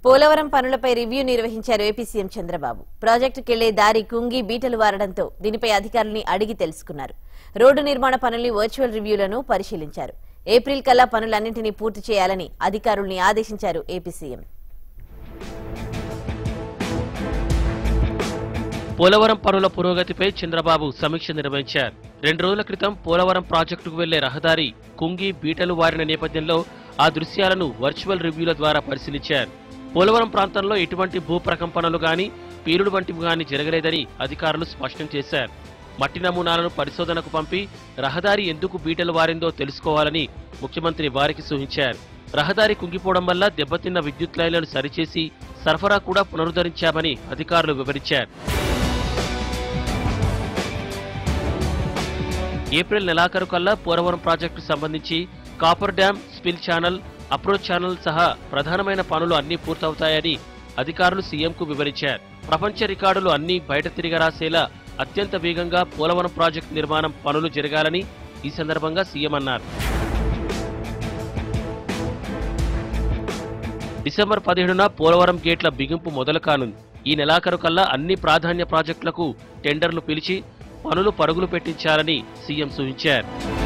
పోలవరం పనులపై రివ్యూ నిర్వహించారు AP CM Chandrababu ప్రాజెక్టుకెళ్లే దారి కుంగి బీటలు వారడంతో దీనిపై అధికారుల్ని అడిగి తెలుసుకున్నారు రోడ్డు నిర్మాణ పనుల్ని వర్చువల్ రివ్యూలను పరిశీలించారు ఏప్రిల్ కల్లా పనులన్నింటినీ పూర్తి చేయాలని అధికారుల్ని ఆదేశించారు ఏపీ సీఎం పోలవరం పనుల పురోగతిపై చంద్రబాబు సమీక్ష నిర్వహించారు రెండు రోజుల క్రితం పోలవరం ప్రాజెక్టుకు వెళ్లే రహదారి కుంగి బీటలు వారిన నేపథ్యంలో ఆ దృశ్యాలను వర్చువల్ రివ్యూల ద్వారా పరిశీలించారు పోలవరం ప్రాంతంలో ఎటువంటి భూ ప్రకంపనలు గాని పీరుడు వంటివి గాని జరగలేదని అధికారులు స్పష్టం చేశారు మట్టి నమూనాలను పరిశోధనకు పంపి రహదారి ఎందుకు బీటలు వారిందో తెలుసుకోవాలని ముఖ్యమంత్రి వారికి సూచించారు రహదారి కుంగిపోవడం వల్ల దెబ్బతిన్న విద్యుత్ లైన్లను సరిచేసి సరఫరా కూడా పునరుద్ధరించామని అధికారులు వివరించారు ఏప్రిల్ నెలాఖరు కల్లా పోలవరం ప్రాజెక్టుకు సంబంధించి coffer dam spill channel approach channel సహా ప్రధానమైన పనులు అన్నీ పూర్తవుతాయని అధికారులు సీఎంకు వివరించారు ప్రపంచ రికార్డులు అన్నీ బయట తిరగరాసేలా అత్యంత వేగంగా పోలవరం ప్రాజెక్టు నిర్మాణం పనులు జరగాలని ఈ సందర్భంగా సీఎం అన్నారు డిసెంబర్ పదిహేడున పోలవరం గేట్ల బిగింపు మొదలు కానుంది ఈ నెలాఖరు కల్లా అన్ని ప్రాధాన్య ప్రాజెక్టులకు టెండర్లు పిలిచి పనులు పరుగులు పెట్టించాలని సీఎం సూచించారు